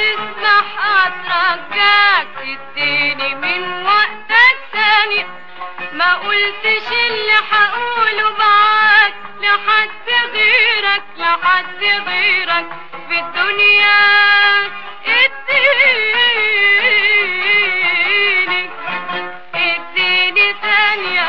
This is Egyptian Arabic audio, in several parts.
تسمح اترجاك تديني من وقتك ثانية ما قلتش اللي هقوله معاك لحد غيرك لحد غيرك في الدنيا اديني اديني ثانية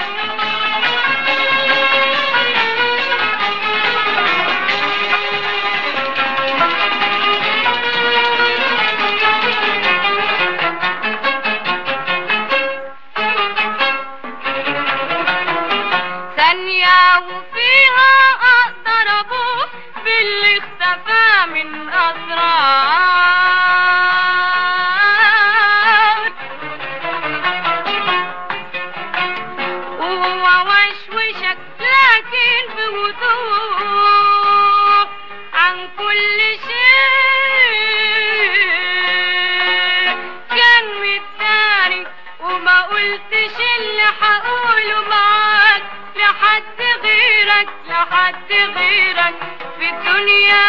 ثانية وفيها أقدر أبوح باللي اختفى من أسرار وهو وشوشك لكن بوضوح عن كل شيء كان متداري وما قلتش اللي هقوله معاك لحد غيرك لحد غيرك في الدنيا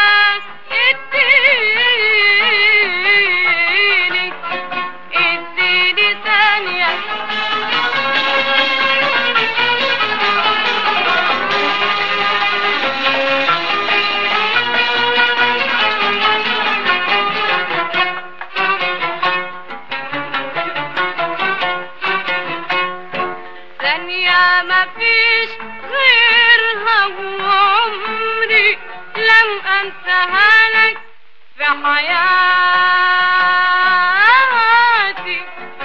اديني اديني ثانية ثانية مفيش غيرها وعمري لم أنساها لك في حياتي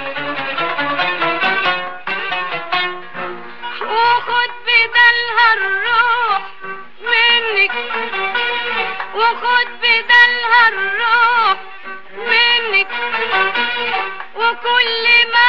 وخد بدلها الروح منك وخد بدلها الروح منك وكل ما